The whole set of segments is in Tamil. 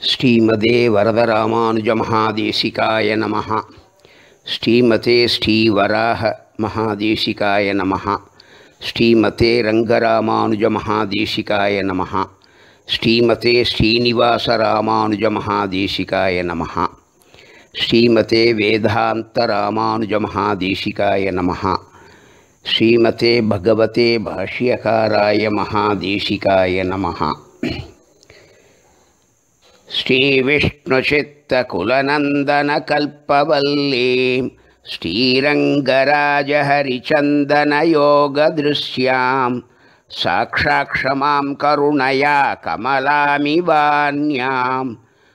ஸ்ரீமதே வரதராமானுஜமகாதேசிகாய நமः ஸ்ரீமதே ஸ்ரீவராக மகாதேசிகாய நமः ஸ்ரீமதே ரங்கராமானுஜமகாதேசிகாய நமः ஸ்ரீமதே ஸ்ரீனிவாசராமானுஜமகாதேசிகாய நமः ஸ்ரீமதே வேதாந்தராமானுஜமகாதேசிகாய நமः ஸ்ரீமதே பகவதே பாஷ்யகாராய மகாதேசிகாய நமः श्रीविष्णुचित्तकुलनन्दनकल्पवल्लीं श्रीरङ्गराजहरिचन्दनयोगदृश्यां साक्षाक्षमां करुणया कमलामिवान्यां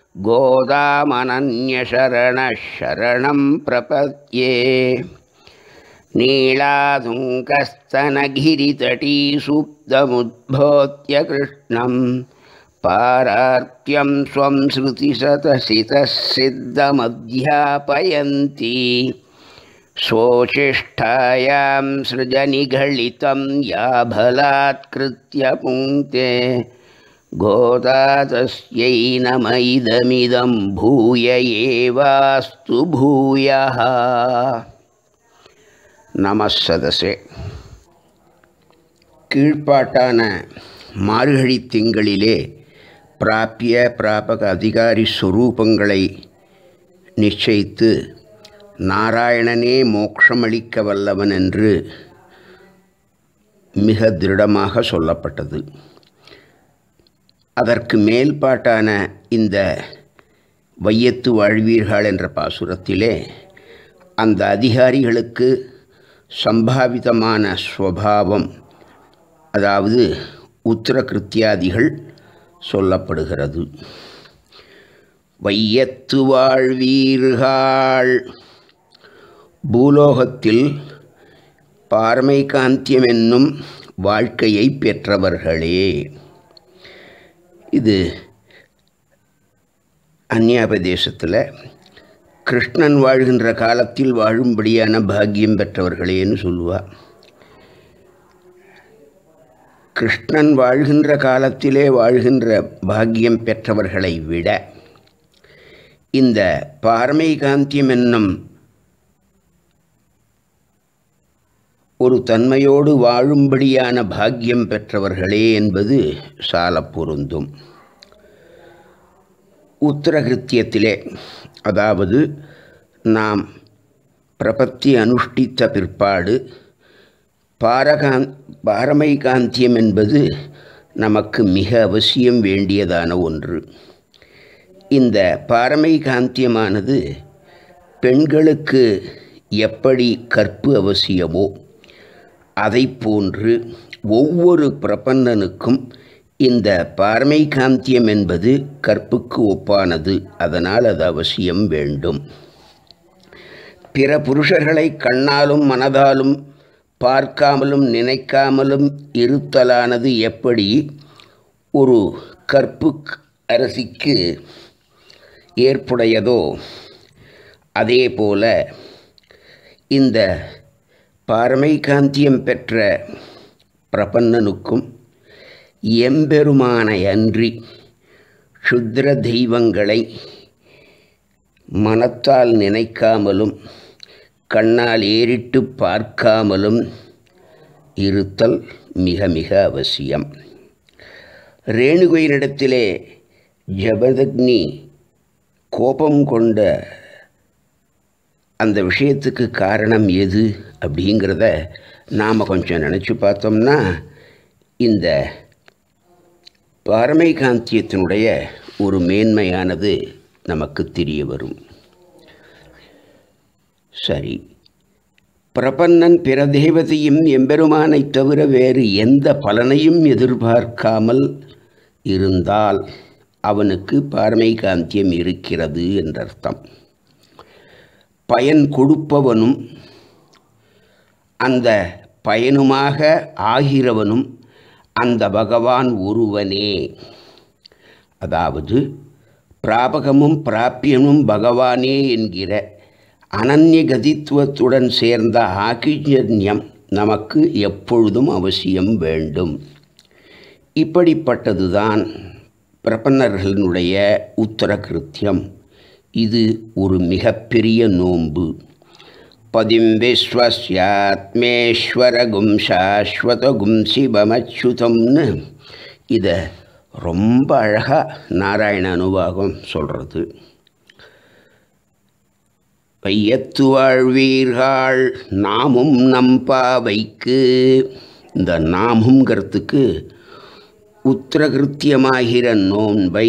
गोदामनन्यशरणः शरणं प्रपद्ये नीलादुङ्कस्तनगिरितटीसुप्तमुद्भोत्य कृष्णं पारार्त्यं स्वं श्रुतिशतसितः सिद्धमध्यापयन्ती स्वोचिष्ठायां सृजनिघलितं या बलात्कृत्य पुङ्क्ते गोदा तस्यै नम इदमिदं भूय एवास्तु भूयः நமசதசே கீழ்ப்பாட்டான மார்கழி திங்களிலே பிராப்பிய பிராபக அதிகாரி ஸ்வரூபங்களை நிச்சயித்து நாராயணனே மோட்சமளிக்க வல்லவன் என்று மிக திருடமாக சொல்லப்பட்டது அதற்கு மேல்பாட்டான இந்த வையத்து வாழ்வீர்கள் என்ற பாசுரத்திலே அந்த அதிகாரிகளுக்கு சம்பாவிதமான ஸ்வபாவம் அதாவது உத்தரகிருத்தியாதிகள் சொல்லப்படுகிறது வையத்து வாழ்வீர்கள் பூலோகத்தில் பார்மை காந்தியம் என்னும் வாழ்க்கையை பெற்றவர்களே இது அந்நியாபதேசத்தில் கிருஷ்ணன் வாழ்கின்ற காலத்தில் வாழும்படியான பாக்கியம் பெற்றவர்களேன்னு சொல்லுவாள் கிருஷ்ணன் வாழ்கின்ற காலத்திலே வாழ்கின்ற பாக்கியம் பெற்றவர்களை விட இந்த பார்மை காந்தியம் என்னும் ஒரு தன்மையோடு வாழும்படியான பாக்கியம் பெற்றவர்களே என்பது சால பொருந்தும் உத்தரகிருத்தியத்திலே அதாவது நாம் பிரபத்தி அனுஷ்டித்த பிற்பாடு பாரகாந் பாரமை காந்தியம் என்பது நமக்கு மிக அவசியம் வேண்டியதான ஒன்று இந்த பாரமை காந்தியமானது பெண்களுக்கு எப்படி கற்பு அவசியமோ அதை போன்று ஒவ்வொரு பிரபந்தனுக்கும் இந்த பார்மை காந்தியம் என்பது கற்புக்கு ஒப்பானது அதனால் அது அவசியம் வேண்டும் பிற புருஷர்களை கண்ணாலும் மனதாலும் பார்க்காமலும் நினைக்காமலும் இருத்தலானது எப்படி ஒரு கற்பு அரசிக்கு ஏற்புடையதோ அதே போல இந்த பார்மை காந்தியம் பெற்ற பிரபன்னனுக்கும் எம்பெருமானை அன்றி சுத்திர தெய்வங்களை மனத்தால் நினைக்காமலும் கண்ணால் ஏறிட்டு பார்க்காமலும் இருத்தல் மிக மிக அவசியம் ரேணுகையினிடத்திலே ஜபதக்னி கோபம் கொண்ட அந்த விஷயத்துக்கு காரணம் எது அப்படிங்கிறத நாம் கொஞ்சம் நினச்சி பார்த்தோம்னா இந்த பாரமை காந்தியத்தினுடைய ஒரு மேன்மையானது நமக்கு தெரிய வரும் சரி பிரபன்னன் பிற தேவதையும் எம்பெருமானைத் தவிர வேறு எந்த பலனையும் எதிர்பார்க்காமல் இருந்தால் அவனுக்கு பாரமை காந்தியம் இருக்கிறது என்றர்த்தம் பயன் கொடுப்பவனும் அந்த பயனுமாக ஆகிறவனும் அந்த பகவான் ஒருவனே அதாவது பிராபகமும் பிராப்பியமும் பகவானே என்கிற அனன்ய கதித்துவத்துடன் சேர்ந்த ஆக்கிஜன்யம் நமக்கு எப்பொழுதும் அவசியம் வேண்டும் இப்படிப்பட்டதுதான் பிரபன்னர்களுடைய உத்தர கிருத்தியம் இது ஒரு மிகப்பெரிய நோன்பு பதிம் விஸ்வஸ்யாத்மேஸ்வரகும் சாஸ்வதகும் சிவமச்சுதம்னு இதை ரொம்ப அழகாக நாராயண அனுபாகம் சொல்கிறது வையத்து வாழ்வீர்கள் நாமும் நம்பாவைக்கு இந்த நாமுங்கிறதுக்கு உத்திரகிருத்தியமாகிற நோன்பை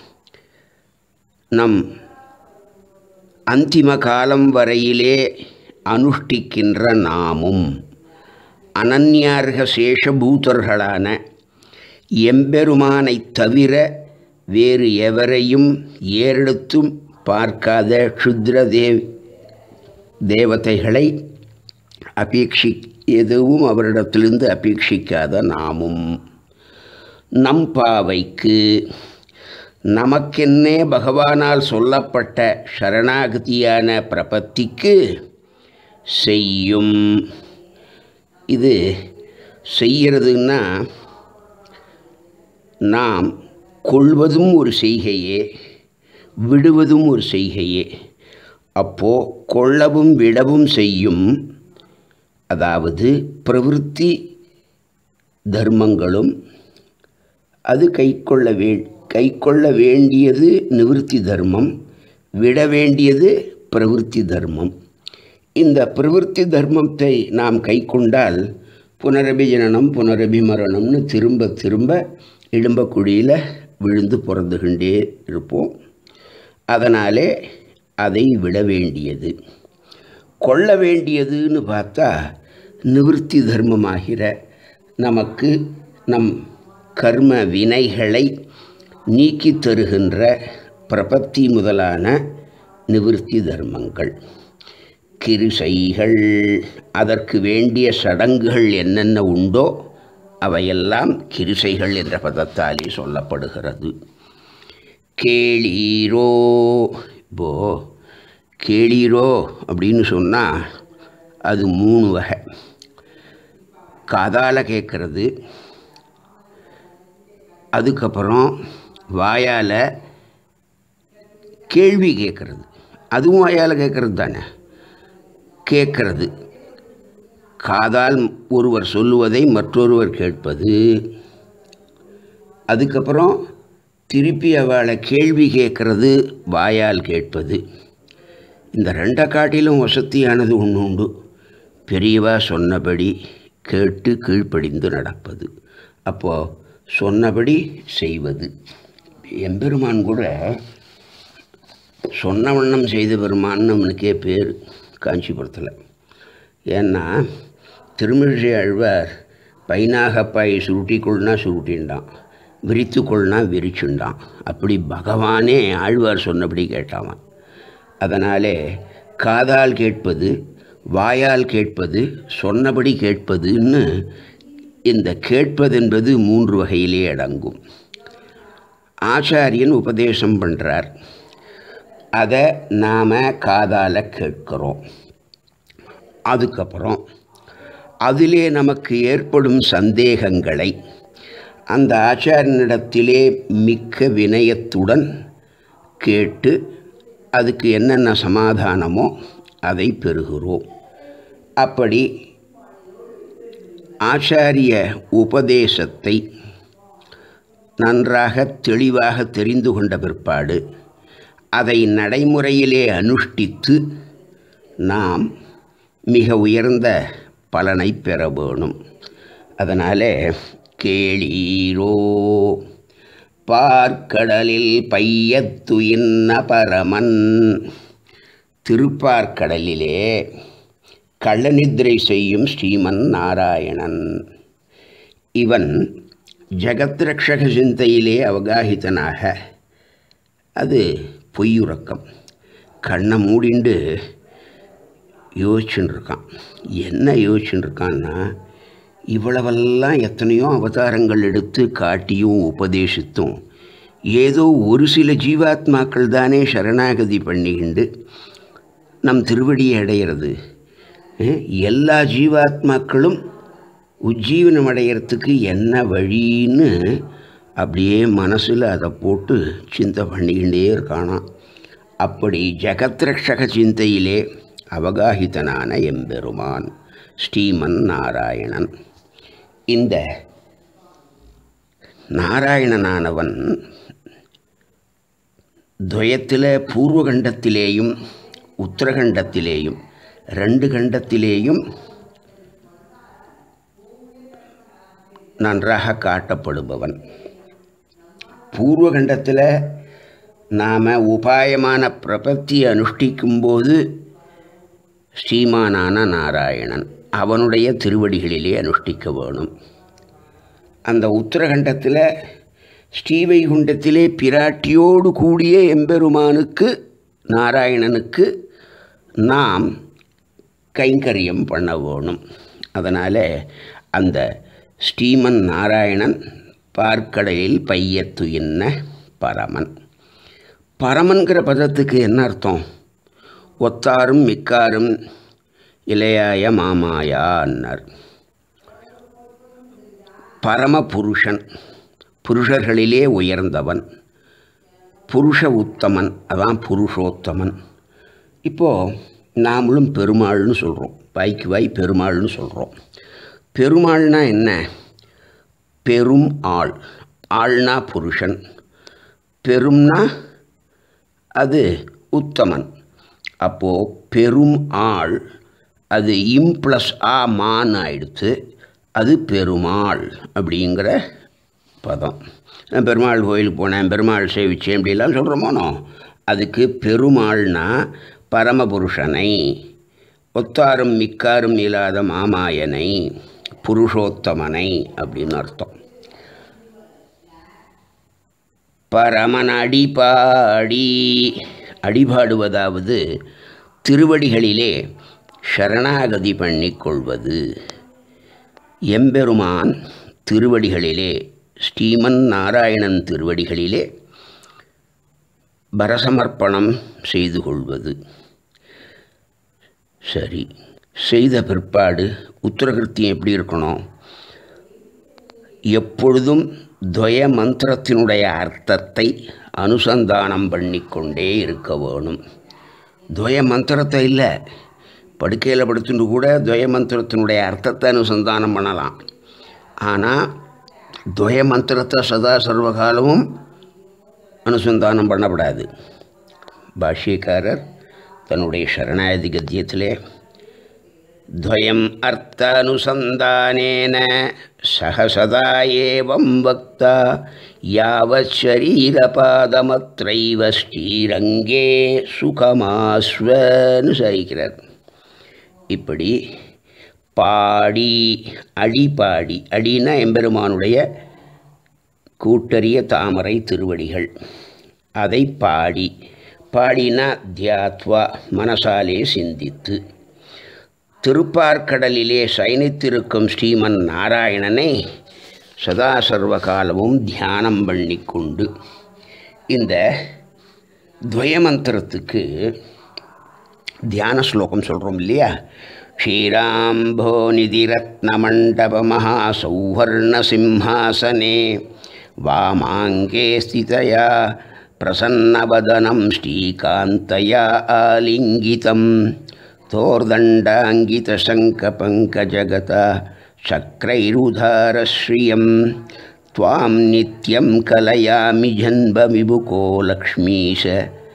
நம் அந்திம காலம் வரையிலே அனுஷ்டிக்கின்ற நாமும் அனன்யார்க சேஷபூதர்களான எம்பெருமானைத் தவிர வேறு எவரையும் ஏறெடுத்தும் பார்க்காத க்ஷுத்ர தேவ் தேவதைகளை அபேட்சி எதுவும் அவரிடத்திலிருந்து அபேட்சிக்காத நாமும் நம் பாவைக்கு நமக்கென்னே பகவானால் சொல்லப்பட்ட சரணாகதியான பிரபத்திக்கு செய்யும் இது செய்கிறதுன்னா நாம் கொள்வதும் ஒரு செய்கையே விடுவதும் ஒரு செய்கையே அப்போது கொள்ளவும் விடவும் செய்யும் அதாவது பிரவிற்த்தி தர்மங்களும் அது கைக்கொள்ள வே கைக்கொள்ள வேண்டியது நிவிருத்தி தர்மம் விட வேண்டியது பிரவிற்த்தி தர்மம் இந்த பிரவிற்த்தி தர்மத்தை நாம் கைக்கொண்டால் புனரபிஜனனம் புனரபிமரணம்னு திரும்ப திரும்ப இடும்பக்குழியில் விழுந்து பிறந்துகின்றே இருப்போம் அதனாலே அதை விட வேண்டியது கொள்ள வேண்டியதுன்னு பார்த்தா நிவிருத்தி தர்மமாகிற நமக்கு நம் கர்ம வினைகளை நீக்கி தருகின்ற பிரபத்தி முதலான நிவிருத்தி தர்மங்கள் கிருசைகள் அதற்கு வேண்டிய சடங்குகள் என்னென்ன உண்டோ அவையெல்லாம் கிருசைகள் என்ற பதத்தாலே சொல்லப்படுகிறது கேளீரோ இப்போ கேளீரோ அப்படின்னு சொன்னால் அது மூணு வகை காதால் கேட்குறது அதுக்கப்புறம் வாயால் கேள்வி கேட்குறது அதுவும் வாயால் கேட்குறது தானே கேட்குறது காதால் ஒருவர் சொல்லுவதை மற்றொருவர் கேட்பது அதுக்கப்புறம் திருப்பி அவளை கேள்வி கேட்குறது வாயால் கேட்பது இந்த ரெண்டை காட்டிலும் வசதியானது ஒன்று உண்டு பெரியவா சொன்னபடி கேட்டு கீழ்ப்படிந்து நடப்பது அப்போது சொன்னபடி செய்வது எம்பெருமான் கூட சொன்ன வண்ணம் செய்த பெருமான்னு அவனுக்கே பேர் காஞ்சிபுரத்தில் ஏன்னா திருமிழிசை ஆழ்வார் பைனாகப்பாயை சுருட்டிக்கொள்னா சுருட்டின்டான் விரித்துக்கொள்னா விரிச்சுண்டான் அப்படி பகவானே ஆழ்வார் சொன்னபடி கேட்டாவான் அதனாலே காதால் கேட்பது வாயால் கேட்பது சொன்னபடி கேட்பதுன்னு இந்த கேட்பதென்பது மூன்று வகையிலே அடங்கும் ஆச்சாரியன் உபதேசம் பண்ணுறார் அதை நாம் காதால் கேட்கிறோம் அதுக்கப்புறம் அதிலே நமக்கு ஏற்படும் சந்தேகங்களை அந்த ஆச்சாரியனிடத்திலே மிக்க வினயத்துடன் கேட்டு அதுக்கு என்னென்ன சமாதானமோ அதை பெறுகிறோம் அப்படி ஆச்சாரிய உபதேசத்தை நன்றாக தெளிவாக தெரிந்து கொண்ட பிற்பாடு அதை நடைமுறையிலே அனுஷ்டித்து நாம் மிக உயர்ந்த பலனை பெற வேணும் அதனால் கேளீரோ பார்க்கடலில் பையத்துயின்ன பரமன் திருப்பார்க்கடலிலே கள்ளநித்திரை செய்யும் ஸ்ரீமன் நாராயணன் இவன் ஜகத் ரக்ஷக சிந்தையிலே அவகாஹிதனாக அது பொய்யுறக்கம் கண்ணை மூடிண்டு யோசிச்சுன்னு இருக்கான் என்ன யோசிச்சுன்னு இருக்கான்னா இவ்வளவெல்லாம் எத்தனையோ அவதாரங்கள் எடுத்து காட்டியும் உபதேசித்தும் ஏதோ ஒரு சில ஜீவாத்மாக்கள் தானே சரணாகதி பண்ணிக்கிண்டு நம் திருவடியை அடையிறது அஹ், எல்லா ஜீவாத்மாக்களும் உஜ்ஜீவனம் அடையிறதுக்கு என்ன வழின்னு அப்படியே மனசில் அதை போட்டு சிந்தை பண்ணிக்கிட்டே இருக்கானாம் அப்படி ஜெகத்ரக்ஷக சிந்தையிலே அவகாஹிதனான எம்பெருமான் ஸ்ரீமன் நாராயணன் இந்த நாராயணனானவன் துவயத்தில் பூர்வகண்டத்திலேயும் உத்தரகண்டத்திலேயும் ரெண்டு கண்டத்திலேயும் நன்றாக காட்டப்படுபவன் பூர்வகண்டத்தில் நாம் உபாயமான பிரபத்தி அனுஷ்டிக்கும்போது ஸ்ரீமானான நாராயணன் அவனுடைய திருவடிகளிலே அனுஷ்டிக்க வேணும் அந்த உத்தரகண்டத்தில் ஸ்ரீவைகுண்டத்திலே பிராட்டியோடு கூடிய எம்பெருமானுக்கு நாராயணனுக்கு நாம் கைங்கரியம் பண்ண வேணும் அதனால் அந்த ஸ்ரீமன் நாராயணன் பார்க்கடலில் பையத்துயின்ன பரமன் பரமன்கிற பதத்துக்கு என்ன அர்த்தம் ஒத்தாரும் மிக்காரும் இளையாய மாமாயா அன்னார் பரமபுருஷன் புருஷர்களிலே உயர்ந்தவன் புருஷ உத்தமன் அதான் புருஷோத்தமன் இப்போது நாமளும் பெருமாள்னு சொல்கிறோம் வாய்க்கு வாய் பெருமாள்னு சொல்கிறோம் பெருமாள்னா என்ன பெரும் ஆள் ஆள்னா புருஷன் பெரும்னா அது உத்தமன் அப்போது பெரும் ஆள் அது இம் ப்ளஸ் ஆ மான் ஆயிடுத்து அது பெருமாள் அப்படிங்கிற பதம் நான் பெருமாள் கோயிலுக்கு போனேன் பெருமாள் சேவிச்சேன் அப்படிலாம் சொல்கிறோமோனோ அதுக்கு பெருமாள்னா பரமபுருஷனை ஒத்தாரும் மிக்காரும் இல்லாத மாமாயனை புருஷோத்தமனை அப்படின்னு அர்த்தம் பரமன் அடிபாடி அடிபாடுவதாவது திருவடிகளிலே சரணாகதி பண்ணிக்கொள்வது எம்பெருமான் திருவடிகளிலே ஸ்ரீமன் நாராயணன் திருவடிகளிலே பரசமர்ப்பணம் செய்து கொள்வது சரி செய்த பிற்பாடு உத்தரகிருத்தியம் எப்படி இருக்கணும் எப்பொழுதும் துவய மந்திரத்தினுடைய அர்த்தத்தை அனுசந்தானம் பண்ணிக்கொண்டே இருக்க வேணும் துவய மந்திரத்தை இல்லை படுக்கையில் படுத்துட்டு கூட துவய மந்திரத்தினுடைய அர்த்தத்தை அனுசந்தானம் பண்ணலாம் ஆனால் துவய மந்திரத்தை சதா சர்வகாலமும் அனுசந்தானம் பண்ணப்படாது பாஷ்யக்காரர் தன்னுடைய சரணாயதி கத்தியத்திலே துவயம் அர்த்தானுசந்தானேன சகசதா ஏவம் வக்தா யாவத் சரீரபாதமத்ரைவ ஸ்ரீரங்கே சுகமாஸ்வன்னு சரிக்கிறார் இப்படி பாடி அடிபாடி அடினா எம்பெருமானுடைய கூட்டறிய தாமரை திருவடிகள் அதை பாடி பாடினா தியாத்வா மனசாலே சிந்தித்து திருப்பார்க்கடலிலே சயனித்திருக்கும் ஸ்ரீமன் நாராயணனை சதா சர்வகாலமும் தியானம் பண்ணிக்கொண்டு இந்த துவயமந்திரத்துக்கு தியான ஸ்லோகம் சொல்கிறோம் இல்லையா க்ஷீராம்போ நிதிரத்னமண்டபமஹா சௌவர்ணசிம்ஹாசனே வாமாங்கே ஸ்திதயா பிரசன்னவதனம் ஸ்ரீகாந்தயா ஆலிங்கிதம் तोर्दण्डाङ्गितशङ्कपङ्कजगता शक्रैरुधारश्रियं त्वां नित्यं कलयामि जन्मविभुको லக்ஷ்மீஷ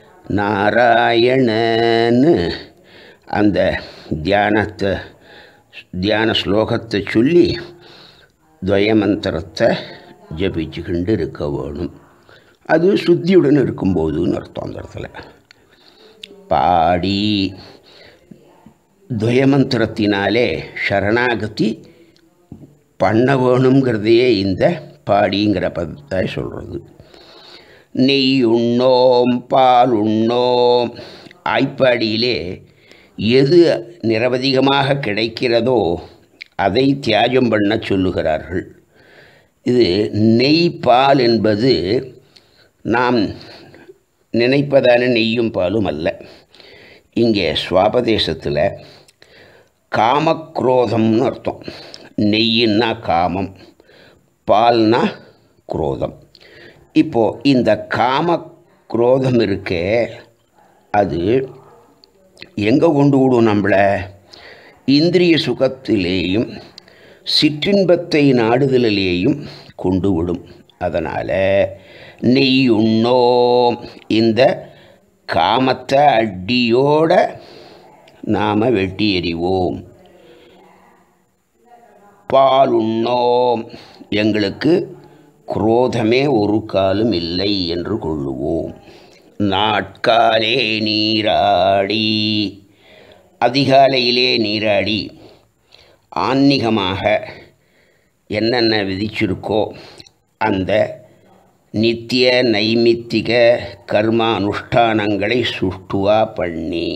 நாராயணன்னு அந்த தியானத்தை தியான ஸ்லோகத்தை சொல்லி துவயமந்திரத்தை ஜபிச்சுக்கிண்டு இருக்க வேணும் அது சுத்தியுடன் இருக்கும்போதுன்னு அர்த்தம் அந்த இடத்துல பாடி துவயமந்திரத்தினாலே சரணாகதி பண்ண வேணுங்கிறதையே இந்த பாடிங்கிற பதத்தை சொல்கிறது நெய் உண்ணோம் பால் உண்ணோம் ஆய்ப்பாடியிலே எது நிரவதிகமாக கிடைக்கிறதோ அதை தியாகம் பண்ண சொல்லுகிறார்கள் இது நெய் பால் என்பது நாம் நினைப்பதான நெய்யும் பாலும் அல்ல இங்கே சுவாபதேசத்தில் காமக்ரோதம்னு அர்த்தம் நெய்யின்னா காமம் பால்னா குரோதம் இப்போ இந்த காம குரோதம் இருக்கே அது எங்கே கொண்டு விடும் நம்மளை இந்திரிய சுகத்திலேயும் சிற்றின்பத்தை நாடுதலிலேயும் கொண்டு விடும் அதனால் நெய் உண்ணோம் இந்த காமத்தை அடியோட நாம் வெட்டி எறிவோம் பால் உண்ணோம் எங்களுக்கு குரோதமே ஒரு காலும் இல்லை என்று கொள்ளுவோம் நாட்காலே நீராடி அதிகாலையிலே நீராடி ஆன்மீகமாக என்னென்ன விதிச்சிருக்கோ அந்த நித்திய நைமித்திக கர்ம அனுஷ்டானங்களை சுஷ்டுவா பண்ணி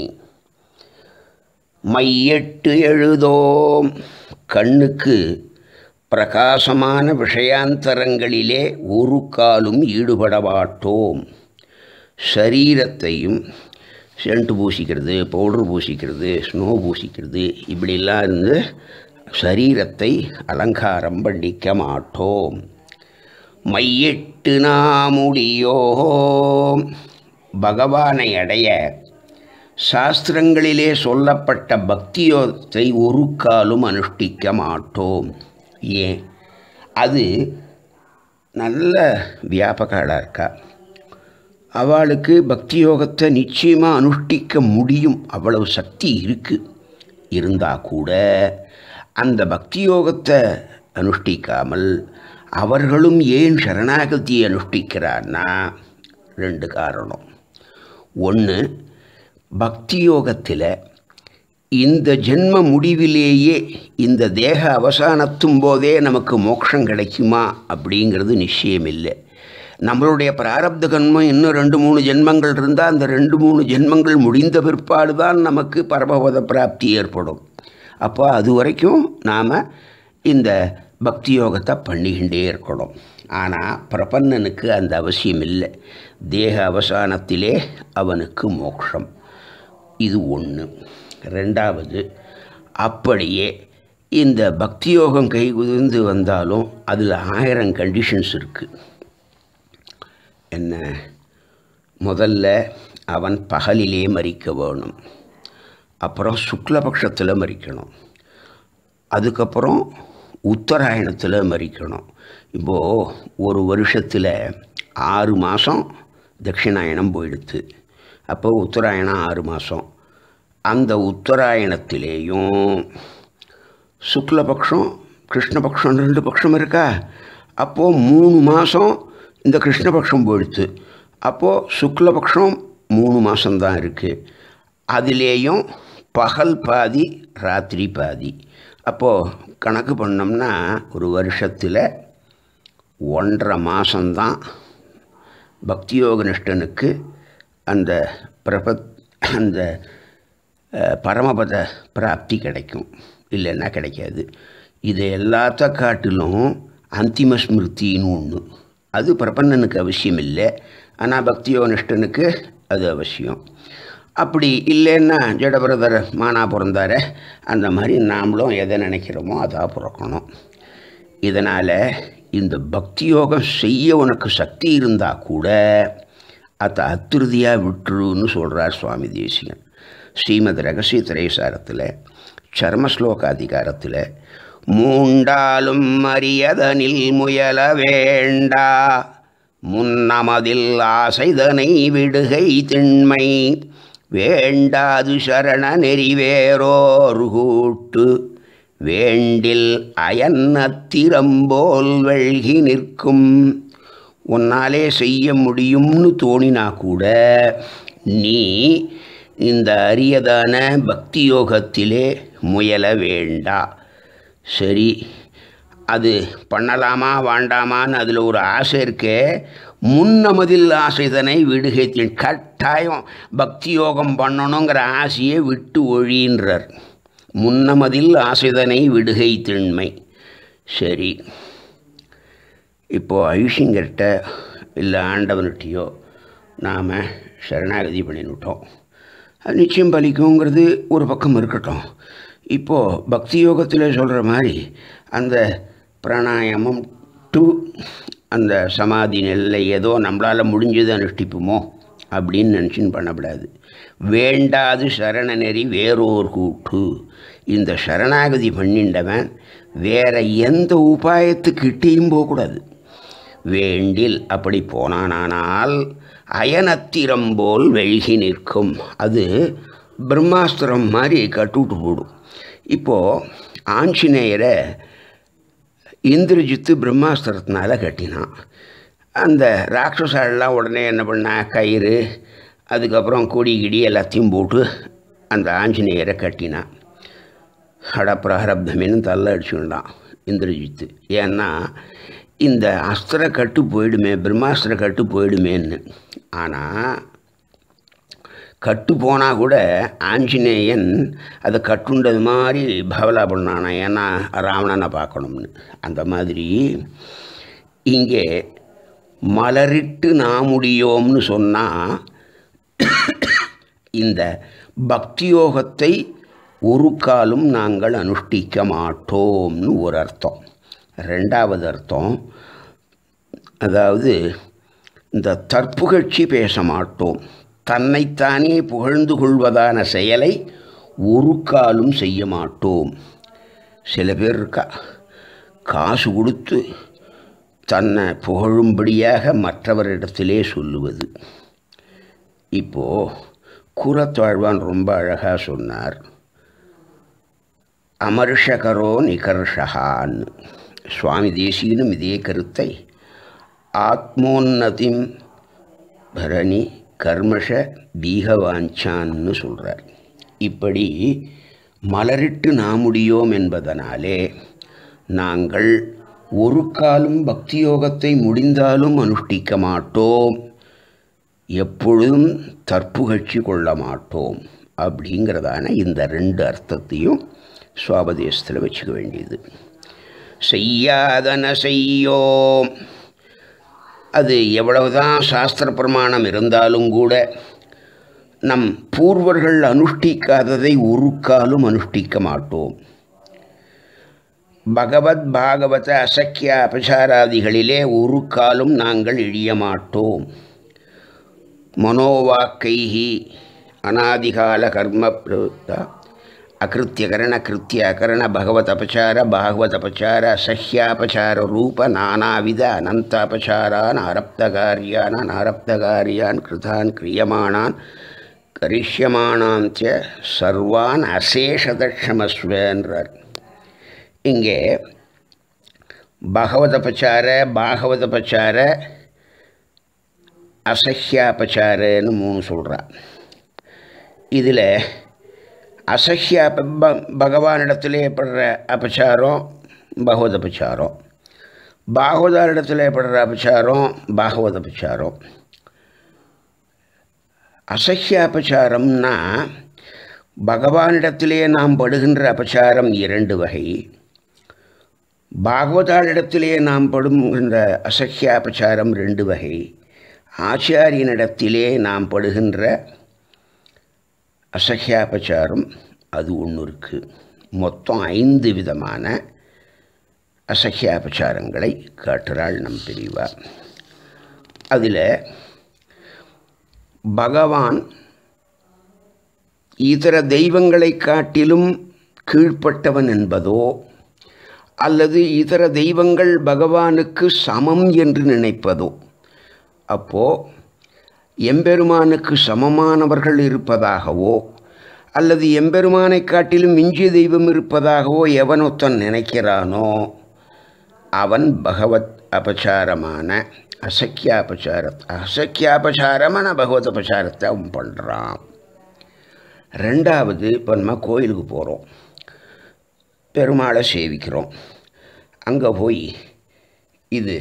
மையெட்டு எழுதோம் கண்ணுக்கு பிரகாசமான விஷயாந்தரங்களிலே ஒரு காலும் ஈடுபட மாட்டோம் சரீரத்தையும் சென்ட்டு பூசிக்கிறது பவுடர் பூசிக்கிறது ஸ்னோ பூசிக்கிறது இப்படிலாம் இருந்து சரீரத்தை அலங்காரம் பண்ணிக்க மாட்டோம் மையிட்டு நாமுடியோம் பகவானை அடைய சாஸ்திரங்களிலே சொல்லப்பட்ட பக்தியோகத்தை ஒரு காலும் அனுஷ்டிக்க மாட்டோம் ஏன் அது நல்ல வியாபகாடாக இருக்கா அவளுக்கு பக்தி யோகத்தை நிச்சயமாக அனுஷ்டிக்க முடியும் அவ்வளவு சக்தி இருக்குது இருந்தால் கூட அந்த பக்தி யோகத்தை அனுஷ்டிக்காமல் அவர்களும் ஏன் சரணாகதியை அனுஷ்டிக்கிறான்னா ரெண்டு காரணம் ஒன்று பக்தி யோகத்தில் இந்த ஜென்ம முடிவிலேயே இந்த தேக அவசானத்தும் போதே நமக்கு மோட்சம் கிடைக்குமா அப்படிங்கிறது நிச்சயம் இல்லை நம்மளுடைய பிராரப்த கர்மம் இன்னும் ரெண்டு மூணு ஜென்மங்கள் இருந்தால் அந்த ரெண்டு மூணு ஜென்மங்கள் முடிந்த பிற்பாடு தான் நமக்கு பரமபத பிராப்தி ஏற்படும் அப்போ அது வரைக்கும் நாம் இந்த பக்தி யோகத்தை பண்ணிக்கிட்டே இருக்கணும் ஆனால் பிரபன்னனுக்கு அந்த அவசியம் இல்லை தேக அவசானத்திலே அவனுக்கு மோட்சம் இது ஒன்று ரெண்டாவது அப்படியே இந்த பக்தி யோகம் கை குதிர்ந்து வந்தாலும் அதில் ஆயிரம் கண்டிஷன்ஸ் இருக்குது என்ன முதல்ல அவன் பகலிலே மறிக்க வேணும் அப்புறம் சுக்லபக்ஷத்தில் மறிக்கணும் அதுக்கப்புறம் உத்தராயணத்தில் மறிக்கணும் இப்போது ஒரு வருஷத்தில் ஆறு மாதம் தட்சிணாயணம் போயிடுத்து அப்போ உத்தராயணம் ஆறு மாதம் அந்த உத்தராயணத்திலேயும் சுக்லபக்ஷம் கிருஷ்ணபக்ஷம் ரெண்டு பட்சம் இருக்கா அப்போது மூணு மாதம் இந்த கிருஷ்ணபக்ஷம் போயிடுத்து அப்போது சுக்லபக்ஷம் மூணு மாதம்தான் இருக்குது அதுலேயும் பகல் பாதி ராத்திரி பாதி அப்போது கணக்கு பண்ணோம்னா ஒரு வருஷத்தில் ஒன்றரை மாதம்தான் பக்தியோக நிஷ்டனுக்கு அந்த பிரபத் அந்த அஹ், பரமபத பிராப்தி கிடைக்கும் இல்லைன்னா கிடைக்காது இதை எல்லாத்த காட்டிலும் அந்திம ஸ்மிருத்தின்னு ஒன்று அது பிரபன்னனுக்கு அவசியம் இல்லை ஆனால் பக்தியோக நிஷ்டனுக்கு அது அவசியம் அப்படி இல்லைன்னா ஜடபிரதர் மானா பிறந்தார அந்த மாதிரி நாமளும் எதை நினைக்கிறோமோ அதாக பிறக்கணும் இதனால் இந்த பக்தி யோகம் செய்ய உனக்கு சக்தி இருந்தால் கூட அதை அத்திருதியாக விட்டுருன்னு சொல்கிறார் சுவாமி தேசிகன் ஸ்ரீமத் ரகசிய திரைசாரத்தில் சர்மஸ்லோகாதிகாரத்தில் மூண்டாலும் மரியதனில் முயல வேண்டா முன்னமதில் ஆசைதனை விடுகை திண்மை வேண்டாது சரண நெறிவேரோரு கூட்டு வேண்டில் அயன்னத்திரம்போல் வெள்கி நிற்கும் உன்னாலே செய்ய முடியும்னு தோணினா கூட நீ இந்த அரியதான பக்தி யோகத்திலே முயல வேண்டா சரி அது பண்ணலாமா வேண்டாமான்னு அதில் ஒரு ஆசை இருக்கே முன்னமதில் ஆசைதனை விடுகை தி- கட்டாயம் பக்தி யோகம் பண்ணணுங்கிற ஆசையை விட்டு ஒழின்றார் முன்னமதில் ஆசைதனை விடுகை திண்மை சரி இப்போது ஐஷிங்கர்கிட்ட இல்லை ஆண்டவன்கிட்டயோ நாம் சரணாகதி பண்ணிவிட்டோம் அது நிச்சயம் பலிக்குங்கிறது ஒரு பக்கம் இருக்கட்டும் இப்போது பக்தி யோகத்தில் சொல்கிற மாதிரி அந்த பிராணாயாமம் டு அந்த சமாதி நெல்லை ஏதோ நம்மளால் முடிஞ்சது அனுஷ்டிப்போமோ அப்படின்னு நினச்சின்னு பண்ணக்கூடாது வேண்டாது சரண நெறி வேறோர் கூட்டு இந்த சரணாகதி பண்ணிண்டவன் வேற எந்த உபாயத்துக்கிட்டேயும் போகக்கூடாது வேண்டில் அப்படி போனானால் அயனத்திரம் போல் வெழுகி நிற்கும் அது பிரம்மாஸ்திரம் மாதிரி கட்டுவிட்டு போடும் இப்போது ஆஞ்சநேயரை இந்திரஜித்து பிரம்மாஸ்திரத்தினால கட்டினான் அந்த ராட்சசாலெலாம் உடனே என்ன பண்ணா கயிறு அதுக்கப்புறம் கொடி கிடி எல்லாத்தையும் போட்டு அந்த ஆஞ்சநேயரை கட்டினான் ஹடப்பிரஹரப்தமின்னு தள்ள அடிச்சுட்டான் இந்திரஜித்து ஏன்னா இந்த அஸ்திர கட்டு போயிடுமே பிரம்மாஸ்திர கட்டு போயிடுமேன்னு ஆனால் கட்டு போனால் கூட ஆஞ்சநேயன் அதை கட்டுண்டது மாதிரி பவலா பண்ணானா ஏன்னா ராவணனை பார்க்கணும்னு அந்த மாதிரி இங்கே மலரிட்டு நாமுடியோம்னு சொன்னால் இந்த பக்தியோகத்தை ஒரு காலும் நாங்கள் அனுஷ்டிக்க மாட்டோம்னு ஒரு அர்த்தம் ரெண்டாவது அர்த்தம் அதாவது இந்த தற்புகழ்ச்சி பேச மாட்டோம் தன்னைத்தானே புகழ்ந்து கொள்வதான செயலை ஒரு காலும் செய்ய மாட்டோம் சில பேர் இருக்கா காசு கொடுத்து தன்னை புகழும்படியாக மற்றவரிடத்திலே சொல்லுவது இப்போது குரத்தாழ்வான் ரொம்ப அழகாக சொன்னார் அமர்ஷகரோ நிகர்ஷகான்னு சுவாமி தேசியனும் இதே கருத்தை ஆத்மோன்னதிம் பரணி கர்மஷ பீகவாஞ்சான்னு சொல்கிறார் இப்படி மலரிட்டு நாமுடியோம் என்பதனாலே நாங்கள் ஒரு காலும் பக்தி யோகத்தை முடிந்தாலும் அனுஷ்டிக்க மாட்டோம் எப்பொழுதும் தற்புகழ்ச்சி கொள்ள மாட்டோம் அப்படிங்கிறதான இந்த ரெண்டு அர்த்தத்தையும் சுவாபதேசத்தில் வச்சுக்க வேண்டியது செய்யாதன செய்யோம் அது எவ்வளவுதான் சாஸ்திர பிரமாணம் இருந்தாலும் கூட நம் பூர்வர்கள் அனுஷ்டிக்காததை ஒரு காலும் அனுஷ்டிக்க மாட்டோம் பகவத் பாகவத அசக்கிய அபசாராதிகளிலே ஒரு காலும் நாங்கள் இழிய மாட்டோம் மனோவாக்கைஹி அநாதிகால கர்ம பிரவృத்த அகிருத்தியகரண கிருத்திய அகரண பகவத் அபச்சார பாகவத் அபச்சார அசஹ்யாபச்சார ரூப நானாவித அனந்த அபச்சாரான் ஆரப்தகாரியான் அனாரப்தகாரியான் கிருதான் கிரியமானான் கரிஷ்யமானான் ச சர்வான் அசேஷதக்ஷமஸ்வன்றார் இங்கே பகவதபச்சார பாகவதபச்சார அசஹ்யாபச்சாரன்னு மூணு சொல்கிறான் இதில் அசஹ்யா ப பகவானிடத்தில் ஏற்படுற அபச்சாரம் பகவத அபச்சாரம் பாகவதாரிடத்தில் ஏற்படுற அபச்சாரம் பாகவத அபச்சாரம் அசஹ்யாபச்சாரம்னா பகவானிடத்திலே நாம் படுகின்ற அபச்சாரம் இரண்டு வகை பாகவதாரிடத்திலே நாம் படுகின்ற அசஹ்யாபச்சாரம் ரெண்டு வகை ஆச்சாரியனிடத்திலே நாம் படுகின்ற அசஹ்யாபச்சாரம் அது ஒன்று இருக்குது மொத்தம் ஐந்து விதமான அசஹ்யாபச்சாரங்களை காட்டுறாள் நம் பிரிவா அதில் பகவான் இதர தெய்வங்களை காட்டிலும் கீழ்ப்பட்டவன் என்பதோ அல்லது இதர தெய்வங்கள் பகவானுக்கு சமம் என்று நினைப்பதோ அப்போது எம்பெருமானுக்கு சமமானவர்கள் இருப்பதாகவோ அல்லது எம்பெருமானை காட்டிலும் மிஞ்சிய தெய்வம் இருப்பதாகவோ எவனொத்தன் நினைக்கிறானோ அவன் பகவத் அபச்சாரமான அசக்கியாபச்சார அசக்கியாபச்சாரமான பகவத் அபச்சாரத்தை அவன் பண்ணுறான் ரெண்டாவது இப்போ நம்ம கோயிலுக்கு போகிறோம் பெருமாளை சேவிக்கிறோம் அங்கே போய் இது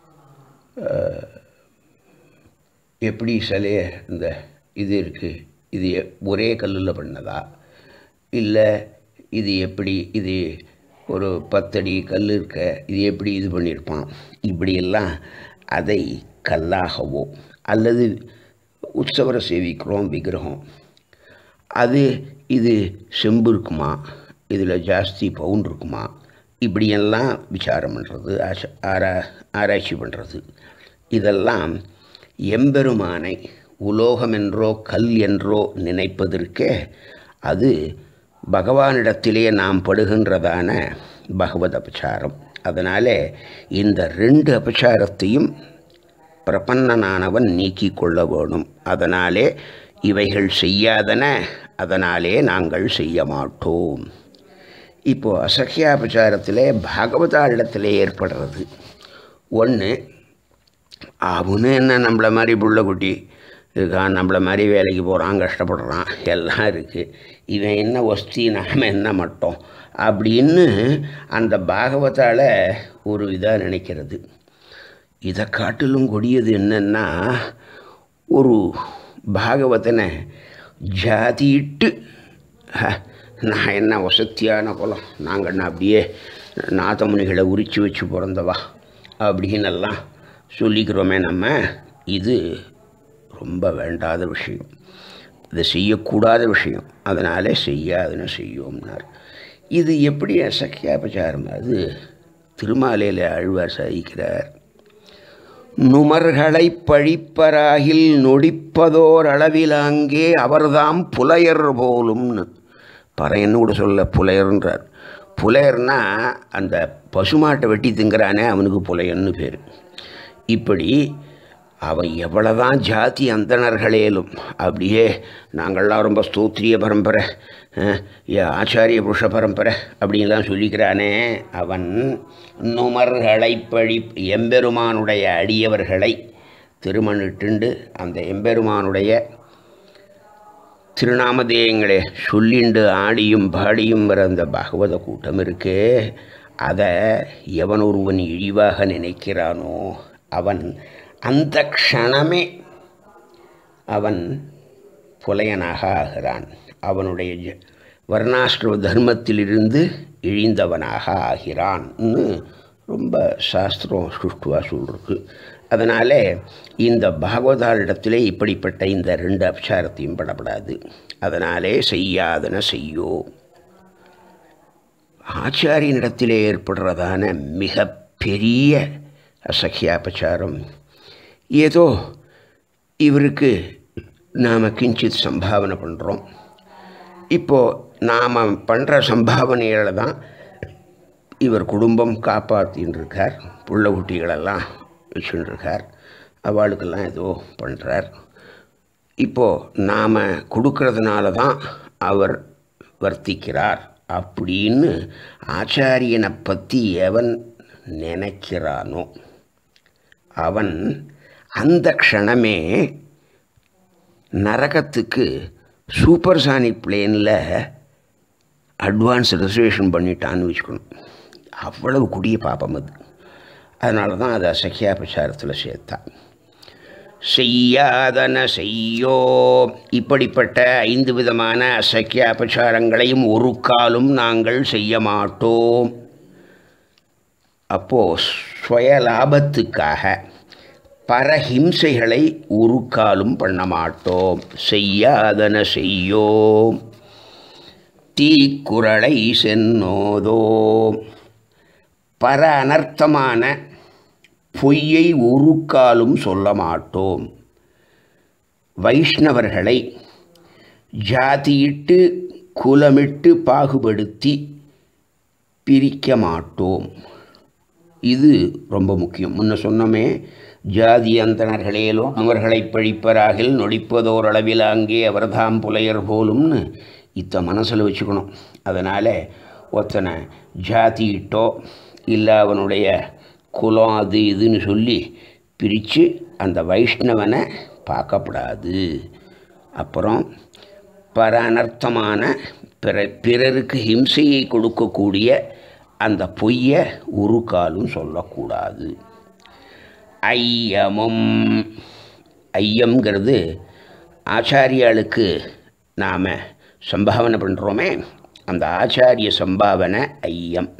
எப்படி சிலைய இந்த இது இருக்குது இது எ- ஒரே கல்லில் பண்ணதா இல்லை இது எப்படி இது ஒரு பத்தடி கல் இருக்க இது எப்படி இது பண்ணியிருப்பான் இப்படியெல்லாம் அதை கல்லாகவோ அல்லது உற்சவரை சேவிக்கிறோம் விக்கிரகம் அது இது செம்பு இருக்குமா இதில் ஜாஸ்தி பவுன் இருக்குமா இப்படியெல்லாம் விசாரம் பண்ணுறது ஆச ஆரா ஆராய்ச்சி பண்ணுறது இதெல்லாம் எம்பெருமானை உலோகம் என்றோ கல் என்றோ நினைப்பதற்கே அது பகவானிடத்திலே நாம் படுகின்றதான பகவத் அபச்சாரம் அதனால் இந்த ரெண்டு அபச்சாரத்தையும் பிரபன்னனானவன் நீக்கிக் கொள்ள வேணும் அதனாலே இவைகள் செய்யாதன அதனாலே நாங்கள் செய்ய மாட்டோம் இப்போது அசக்கியாபச்சாரத்திலே பாகவதாளிடத்திலே ஏற்படுறது ஒன்று அவனு என்ன நம்மளை மாதிரி புள்ள குட்டி இருக்கான் நம்மளை மாதிரி வேலைக்கு போகிறான் கஷ்டப்படுறான் எல்லாம் இருக்குது இவன் என்ன ஒஸ்தி நாம் என்ன மட்டோம் அப்படின்னு அந்த பாகவத்தால் ஒரு இதாக நினைக்கிறது இதை காட்டிலும் கொடியது என்னன்னா ஒரு பாகவதனை ஜாதியிட்டு "ஹ, நான் என்ன வசத்தியான குலம் நாங்கள் என்ன அப்படியே நாதமுனிகளை உரிச்சு வச்சு பிறந்தவா அப்படின்னெல்லாம் சொல்லிக்கிறோமே நம்ம இது ரொம்ப வேண்டாத விஷயம் இது செய்யக்கூடாத விஷயம் அதனாலே செய்யாதுன்னு செய்யோம்னார் இது எப்படி சக்கியாபச்சாரம் அது திருமாலையில் ஆழ்வார் சாதிக்கிறார் நுமர்களை பழிப்பராகில் நொடிப்பதோர் அளவிலாங்கே அவர்தாம் புலையர் போலும்னு பறையன்னு கூட சொல்ல புலையர்ன்றார் புலையர்னா அந்த பசுமாட்டை வெட்டி திங்கிறானே அவனுக்கு புலையன்னு பேர் இப்படி அவன் எவ்வளோதான் ஜாதி அந்தணர்களேலும் அப்படியே நாங்கள்லாம் ரொம்ப ஸ்தோத்திரிய பரம்பரை அஹ், ஏ ஆச்சாரிய புருஷ பரம்பரை அப்படின்லாம் சொல்லிக்கிறானே அவன் நுமர்களை பழி எம்பெருமானுடைய அடியவர்களை திருமணிட்டுண்டு அந்த எம்பெருமானுடைய திருநாமதேயங்களை சொல்லிண்டு ஆடியும் பாடியும் வர அந்த பாகவத கூட்டம் இருக்கே அதை எவன் ஒருவன் இழிவாக நினைக்கிறானோ அவன் அந்த க்ஷணமே அவன் புலையனாக ஆகிறான் அவனுடைய ஜ- வர்ணாசிரம தர்மத்திலிருந்து இழிந்தவனாக ஆகிறான்னு ரொம்ப சாஸ்திரம் சுஷ்டுவாக சொல்லிருக்கு அதனால் இந்த பாகவதாரிடத்திலே இப்படிப்பட்ட இந்த ரெண்டு அபச்சாரத்தையும் படப்படாது அதனாலே செய்யாதன செய்யோ ஆச்சாரியனிடத்திலே ஏற்படுறதான மிக பெரிய அசக்கியாபச்சாரம் ஏதோ இவருக்கு நாம் கிஞ்சித் சம்பாவனை பண்ணுறோம் இப்போது நாம் பண்ணுற சம்பாவனைகளை தான் இவர் குடும்பம் காப்பாற்றின்னு இருக்கார் புள்ள குட்டிகளெல்லாம் வச்சுன்னு இருக்கார் அவளுக்கெல்லாம் ஏதோ பண்ணுறார் இப்போது நாம் கொடுக்கறதுனால தான் அவர் வர்த்திக்கிறார் அப்படின்னு ஆச்சாரியனை பற்றி எவன் நினைக்கிறானோ அவன் அந்த க்ஷணமே நரகத்துக்கு சூப்பர்சானிக் பிளேனில் அட்வான்ஸ் ரிசர்வேஷன் பண்ணிட்டான்னு வச்சுக்கணும் அவ்வளவு கொடிய பாப்பம் அது அதனால தான் அதை அசக்கியா பிரச்சாரத்தில் சேர்த்தான் செய்யாதன செய்யோ இப்படிப்பட்ட ஐந்து விதமான அசக்கிய அபச்சாரங்களையும் ஒரு காலும் நாங்கள் செய்ய மாட்டோம் அப்போது சுய லாபத்துக்காக பரஹிம்சைகளை ஒரு காலும் பண்ண மாட்டோம் செய்யாதன செய்யோம் தீக்குறளை சென்னோதோம் பர அனர்த்தமான பொய்யை ஒரு காலும் சொல்ல மாட்டோம் வைஷ்ணவர்களை ஜாதியிட்டு குலமிட்டு பாகுபடுத்தி பிரிக்க மாட்டோம் இது ரொம்ப முக்கியம் முன்ன சொன்னோமே ஜாதி அந்தணர்களேலும் அவர்களை பழிப்பராகில் நொடிப்பதோர் அளவில் அங்கே அவர்தாம் புலையர் போலும்னு இத்த மனசில் வச்சுக்கணும் அதனால் ஒருத்தனை ஜாதியிட்டோ இல்லை அவனுடைய குலம் அது இதுன்னு சொல்லி பிரித்து அந்த வைஷ்ணவனை பார்க்கப்படாது அப்புறம் பர அனர்த்தமான பிற பிறருக்கு ஹிம்சையை கொடுக்கக்கூடிய அந்த பொய்யை ஒரு காலும் சொல்லக்கூடாது ஐயமும் ஐயம்ங்கிறது ஆச்சாரியாளுக்கு நாம் சம்பாவனை பண்ணுறோமே அந்த ஆச்சாரிய சம்பாவனை ஐயம்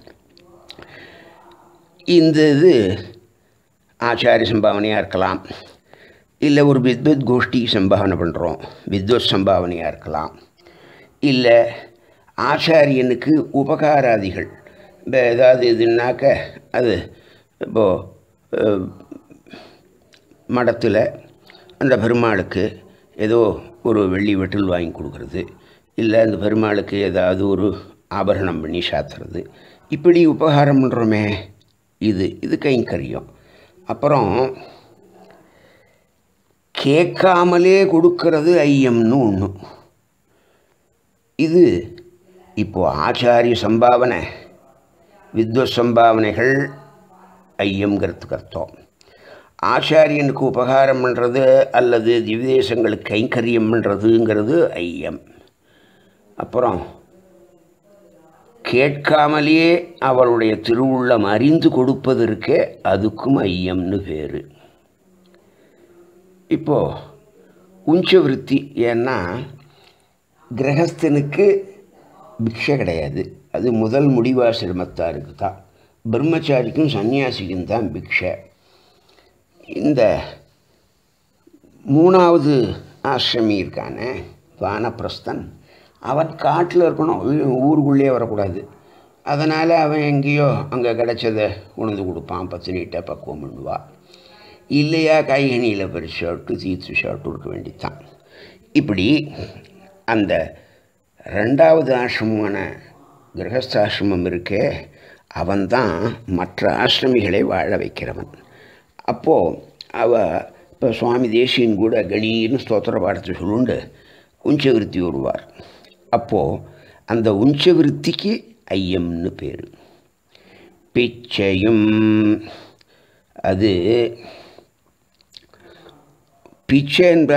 இந்த இது ஆச்சாரிய சம்பாவனையாக இருக்கலாம் இல்லை ஒரு வித்வத் கோஷ்டி சம்பாவனை பண்ணுறோம் வித்வத் சம்பாவனையாக இருக்கலாம் இல்லை ஆச்சாரியனுக்கு உபகாராதிகள் இப்போ ஏதாவது இதுனாக்க அது இப்போது மடத்தில் அந்த பெருமாளுக்கு ஏதோ ஒரு வெள்ளி வெட்டில் வாங்கி கொடுக்குறது இல்லை அந்த பெருமாளுக்கு ஏதாவது ஒரு ஆபரணம் பண்ணி சாத்துறது இப்படி உபகாரம் பண்ணுறோமே இது இது கைங்கரியம் அப்புறம் கேட்காமலே கொடுக்கறது ஐயம்னு ஒன்று இது இப்போது ஆச்சாரிய சம்பாவனை வித்வத் சம்பாவனைகள் ஐயம்ங்கிறதுக்கு அர்த்தம் ஆச்சாரியனுக்கு உபகாரம் பண்ணுறது அல்லது திவ்யதேசங்களுக்கு கைங்கரியம் பண்ணுறதுங்கிறது ஐயம் அப்புறம் கேட்காமலேயே அவருடைய திருவுள்ளம் அறிந்து கொடுப்பது இருக்கே அதுக்கும் ஐயம்னு பேர் இப்போது உஞ்சவிருத்தி ஏன்னா கிரகஸ்தனுக்கு பிக்ஷை கிடையாது அது முதல் முடிவாசிரமத்தாருக்கு தான் பிரம்மச்சாரிக்கும் சன்னியாசிக்கும் தான் பிக்ஷை இந்த மூணாவது ஆசிரமி இருக்கானே வானப்பிரஸ்தன் அவன் காட்டில் இருக்கணும் வீ- ஊருக்குள்ளேயே வரக்கூடாது அதனால் அவன் எங்கேயோ அங்கே கிடைச்சதை உணர்ந்து கொடுப்பான் பத்து நீட்டை பக்குவம் பண்ணுவா இல்லையா காய்கனியில் பறிச்சு சாப்பிட்டு தீர்த்து சாப்பிட்டு இருக்க வேண்டித்தான் இப்படி அந்த ரெண்டாவது ஆசிரமமான கிரகஸ்தாசிரமம் இருக்கே அவன்தான் மற்ற ஆசிரமிகளை வாழ வைக்கிறவன் அப்போது அவ இப்போ சுவாமி தேசியன் கூட கணீர்னு ஸ்தோத்திர பாடத்தை சொல்லுண்டு உஞ்சவிருத்தி வருவார் அப்போது அந்த உஞ்சவிருத்திக்கு ஐயம்னு பேர் பிச்சையும் அது பிச்சை என்ற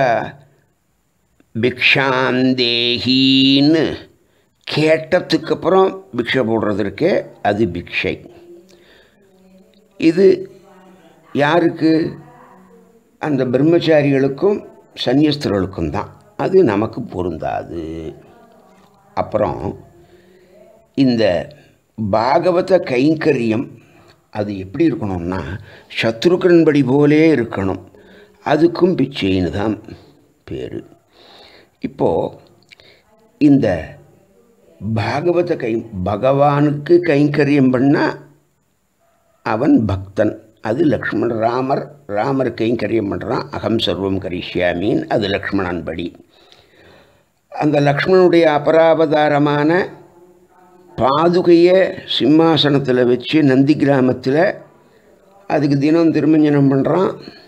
பிக்ஷாந்தேகின்னு கேட்டதுக்கு அப்புறம் பிக்ஷை போடுறது இருக்கே அது பிக்ஷை இது யாருக்கு அந்த பிரம்மச்சாரிகளுக்கும் சன்னியஸ்தர்களுக்கும் தான் அது நமக்கு பொருந்தாது அப்புறம் இந்த பாகவத கைங்கரியம் அது எப்படி இருக்கணும்னா சத்ருக்கன்படி போலே இருக்கணும் அதுக்கும் பிச்சைன்னு தான் பேர் இப்போது இந்த பாகவத கை பகவானுக்கு கைங்கரியம் பண்ணால் அவன் பக்தன் அது லக்ஷ்மண் ராமர் ராமர் கைங்கரியம் பண்ணுறான் அகம் சர்வம் கரிஷ்யாமின்னு அது லக்ஷ்மணன் படி அந்த லக்ஷ்மணனுடைய அபராவதாரமான பாதுகையை சிம்மாசனத்தில் வச்சு நந்தி கிராமத்தில் அதுக்கு தினம் திருமஞ்சனம் பண்ணுறான்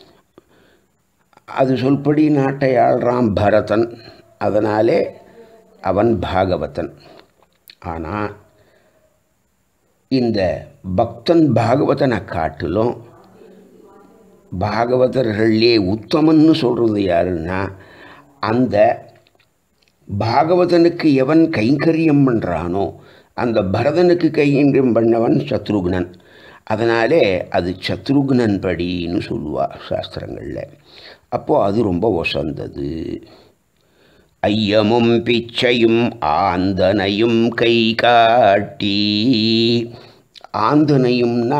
அது சொல்படி நாட்டை ஆள்றான் பரதன் அதனாலே அவன் பாகவதன் ஆனால் இந்த பக்தன் பாகவதனை காட்டிலும் பாகவதர்களே உத்தமன்னு சொல்கிறது யாருன்னா அந்த பாகவதனுக்கு எவன் கைங்கரியம் பண்ணுறானோ அந்த பரதனுக்கு கைங்கரியம் பண்ணவன் சத்ருகுணன் அதனாலே அது சத்ருகுணன் படின்னு சொல்லுவா சாஸ்திரங்களில் அப்போது அது ரொம்ப ஒசந்தது ஐயமும் பிச்சையும் ஆந்தனையும் கை காட்டி ஆந்தனையும்னா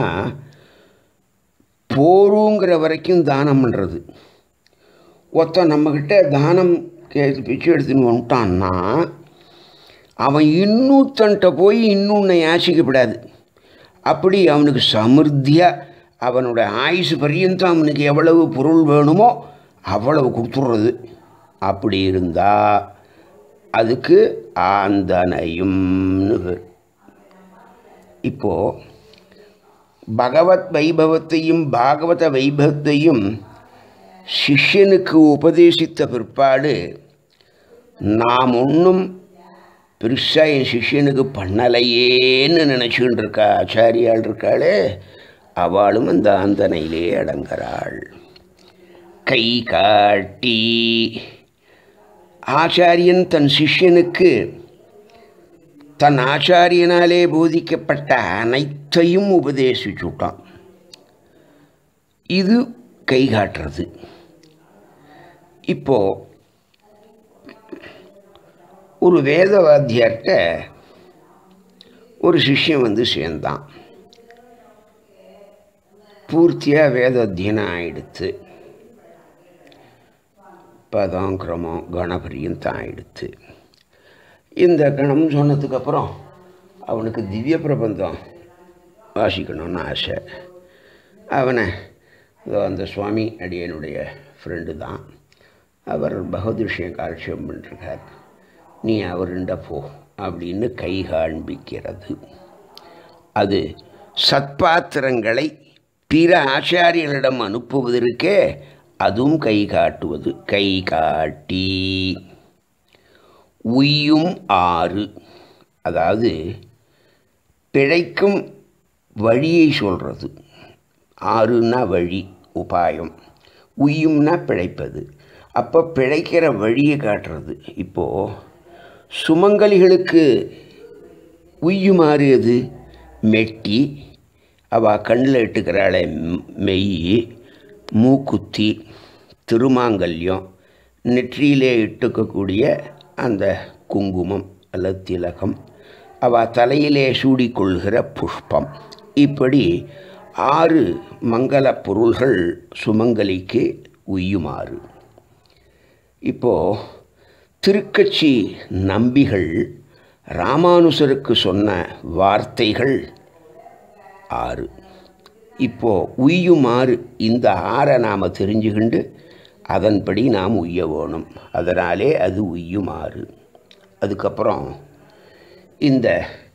போருங்கிற வரைக்கும் தானம் பண்ணுறது ஒருத்தன் நம்மக்கிட்ட தானம் கே பிச்சை எடுத்துன்னு வந்துட்டான்னா அவன் இன்னொருத்தன்ட்ட போய் இன்னொன்று யாசிக்கப்படாது அப்படி அவனுக்கு சமிருத்தியாக அவனோட ஆயுசு பரியந்தம் அவனுக்கு எவ்வளவு பொருள் வேணுமோ அவ்வளவு கொடுத்துட்றது அப்படி இருந்தால் அதுக்கு ஆந்தனையும்னு பேர் இப்போது பகவத் வைபவத்தையும் பாகவத வைபவத்தையும் சிஷ்யனுக்கு உபதேசித்த பிற்பாடு நாம் ஒன்றும் பெருசாக என் சிஷ்யனுக்கு பண்ணலையேன்னு நினச்சிக்கிட்டு இருக்கா ஆச்சாரியாள் இருக்காளே அவளும் அந்த ஆந்தனையிலே அடங்குறாள் கை காட்டி ஆச்சாரியன் தன் சிஷ்யனுக்கு தன் ஆச்சாரியனாலே போதிக்கப்பட்ட அனைத்தையும் உபதேசிச்சுட்டான் இது கை காட்டுறது இப்போ ஒரு வேதவாத்தியார்கிட்ட ஒரு சிஷ்யன் வந்து சேர்ந்தான் பூர்த்தியாக வேத அத்தியனம் ஆயிடுத்து பதம் கிரமம் கணபரியும் தான் ஆயிடுத்து இந்த கணம் சொன்னதுக்கப்புறம் அவனுக்கு திவ்ய பிரபந்தம் வாசிக்கணும்னு ஆசை அவனை இதோ அந்த சுவாமி அடியனுடைய ஃப்ரெண்டு தான் அவர் பகவத் விஷயம் காலட்சியம் பண்ணிருக்கார் நீ அவருண்ட போ அப்படின்னு கை காண்பிக்கிறது அது சத்பாத்திரங்களை பிற ஆச்சாரியர்களிடம் அனுப்புவதற்கே அதுவும் கை காட்டுவது கை காட்டி உய்யும் ஆறு அதாவது பிழைக்கும் வழியை சொல்கிறது ஆறுன்னா வழி உபாயம் உய்யும்னா பிழைப்பது அப்போ பிழைக்கிற வழியை காட்டுறது இப்போது சுமங்கலிகளுக்கு உய்யுமாறு எது மெட்டி அவள் கண்ணில் இட்டுக்கிறாளே மெய் மூக்குத்தி திருமாங்கல்யம் நெற்றியிலே இட்டுக்கக்கூடிய அந்த குங்குமம் அல்லது திலகம் அவள் தலையிலே சூடிக்கொள்கிற புஷ்பம் இப்படி ஆறு மங்கள பொருள்கள் சுமங்கலிக்கு உய்யுமாறு இப்போது திருக்கட்சி நம்பிகள் ராமானுசருக்கு சொன்ன வார்த்தைகள் ஆறு இப்போ உய்யுமாறு இந்த ஆறை நாம் தெரிஞ்சுக்கிண்டு அதன்படி நாம் உய்ய வேணும் அதனாலே அது உய்யுமாறு அதுக்கப்புறம் இந்த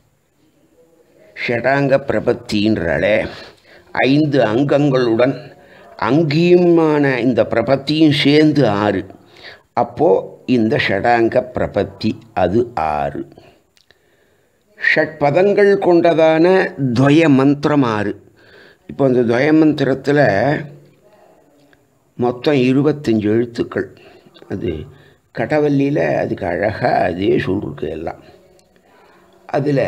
ஷடாங்க பிரபத்தின்றாலே ஐந்து அங்கங்களுடன் அங்கேயுமான இந்த பிரபத்தியும் சேர்ந்து ஆறு அப்போது இந்த ஷடாங்க பிரபத்தி அது ஆறு ஷட்பதங்கள் கொண்டதான துவய மந்திரம் ஆறு இப்போ அந்த துவய மந்திரத்தில் மொத்தம் இருபத்தஞ்சு எழுத்துக்கள் அது கடவல்லியில் அதுக்கு அழகாக அதே சொல்லிருக்கு எல்லாம் அதில்